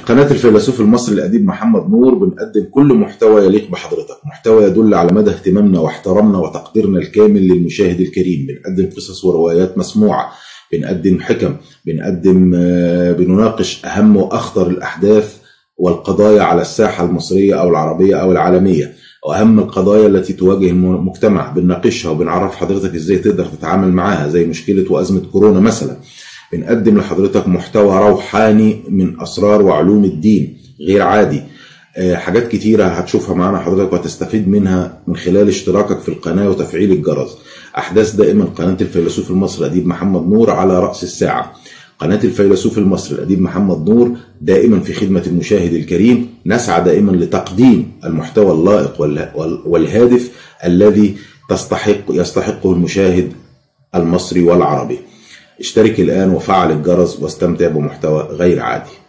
قناة الفيلسوف المصري الأديب محمد نور بنقدم كل محتوى يليق بحضرتك محتوى يدل على مدى اهتمامنا واحترامنا وتقديرنا الكامل للمشاهد الكريم بنقدم قصص وروايات مسموعة بنقدم حكم بنقدم آه، بنناقش أهم وأخطر الأحداث والقضايا على الساحة المصرية أو العربية أو العالمية واهم القضايا التي تواجه المجتمع بنناقشها وبنعرف حضرتك ازاي تقدر تتعامل معاها زي مشكله وازمه كورونا مثلا بنقدم لحضرتك محتوى روحاني من اسرار وعلوم الدين غير عادي آه، حاجات كتيرة هتشوفها معانا حضرتك وهتستفيد منها من خلال اشتراكك في القناة وتفعيل الجرس أحداث دائما قناة الفيلسوف المصري أديب محمد نور على رأس الساعة قناة الفيلسوف المصري الأديب محمد نور دائما في خدمة المشاهد الكريم نسعى دائما لتقديم المحتوى اللائق والهادف الذي تستحق يستحقه المشاهد المصري والعربي اشترك الآن وفعل الجرس واستمتع بمحتوى غير عادي